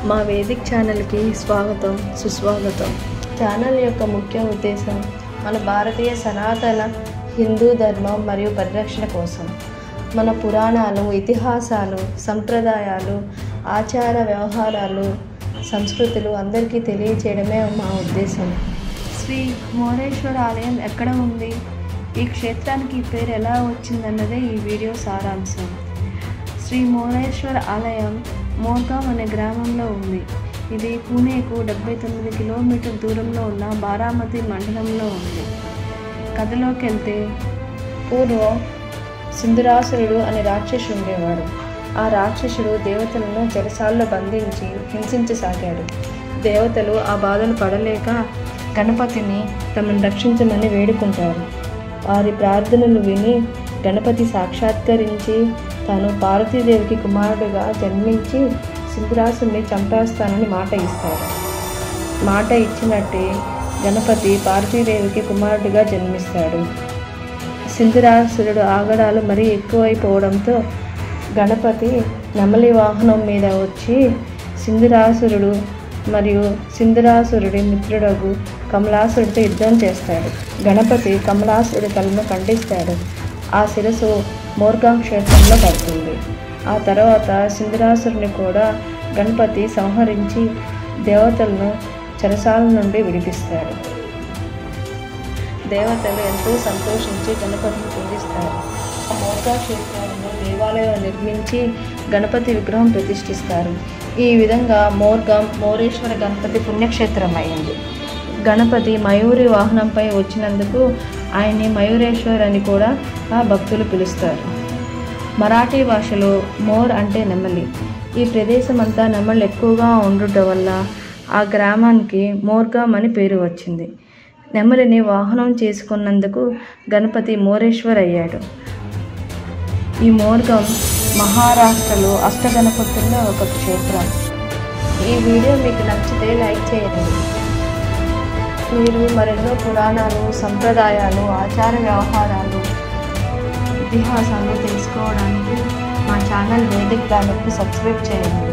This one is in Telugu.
మా వేదిక్ ఛానల్కి స్వాగతం సుస్వాగతం ఛానల్ యొక్క ముఖ్య ఉద్దేశం మన భారతీయ సనాతన హిందూ ధర్మం మరియు పరిరక్షణ కోసం మన పురాణాలు ఇతిహాసాలు సంప్రదాయాలు ఆచార వ్యవహారాలు సంస్కృతులు అందరికీ తెలియచేయడమే మా ఉద్దేశం శ్రీ మోరేశ్వర ఆలయం ఎక్కడ ఉంది ఈ క్షేత్రానికి ఈ పేరు ఎలా వచ్చిందన్నదే ఈ వీడియో సారాంశం శ్రీ మోరేశ్వర ఆలయం మోర్గాం అనే గ్రామంలో ఉంది ఇది పూణేకు డెబ్బై తొమ్మిది కిలోమీటర్ దూరంలో ఉన్న బారామతి మండలంలో ఉంది కథలోకి వెళ్తే పూర్వం సింధురాసురుడు అనే రాక్షసుడు ఉండేవాడు ఆ రాక్షసుడు దేవతలను జలసాల్లో బంధించి హింసించసాగాడు దేవతలు ఆ బాధలు పడలేక గణపతిని తమను రక్షించమని వేడుకుంటారు వారి ప్రార్థనలు విని గణపతి సాక్షాత్కరించి తాను పార్వతీదేవికి కుమారుడుగా జన్మించి సింధురాసుని చంపేస్తానని మాట ఇస్తాడు మాట ఇచ్చినట్టే గణపతి పార్వతీదేవికి కుమారుడిగా జన్మిస్తాడు సింధురాసురుడు ఆగడాలు మరీ ఎక్కువైపోవడంతో గణపతి నెమలి వాహనం మీద వచ్చి సింధురాసురుడు మరియు సింధురాసురుడి మిత్రుడగు కమలాసురుడితో యుద్ధం చేస్తాడు గణపతి కమలాసురుడి తలను ఖండిస్తాడు ఆ శిరసు మోర్గాం క్షేత్రంలో పడుతుంది ఆ తర్వాత సింధురాసురుని కూడా గణపతి సంహరించి దేవతలను చెరసాల నుండి విడిపిస్తాడు దేవతలు ఎంతో సంతోషించి గణపతిని పూజిస్తారు ఆ మోర్గా క్షేత్రంలో దేవాలయం నిర్మించి గణపతి విగ్రహం ప్రతిష్ఠిస్తారు ఈ విధంగా మోర్గాం మోరేశ్వర గణపతి పుణ్యక్షేత్రం అయింది గణపతి మయూరి వాహనంపై వచ్చినందుకు ఆయన్ని మయూరేశ్వర్ అని కూడా ఆ భక్తులు పిలుస్తారు మరాఠీ భాషలో మోర్ అంటే నెమలి ఈ ప్రదేశం అంతా నెమళ్ళు ఎక్కువగా ఉండటం వల్ల ఆ గ్రామానికి మోర్గాం అని పేరు వచ్చింది నెమలిని వాహనం చేసుకున్నందుకు గణపతి మోరేశ్వర్ అయ్యాడు ఈ మోర్గం మహారాష్ట్రలో అష్టగణపతుల్లో ఒక క్షేత్రం ఈ వీడియో మీకు నచ్చితే లైక్ చేయండి మీరు మరెన్నో పురాణాలు సంప్రదాయాలు ఆచార వ్యవహారాలు ఇతిహాసాలు తెలుసుకోవడానికి మా ఛానల్ వేదిక్ ప్లానెట్ని సబ్స్క్రైబ్ చేయండి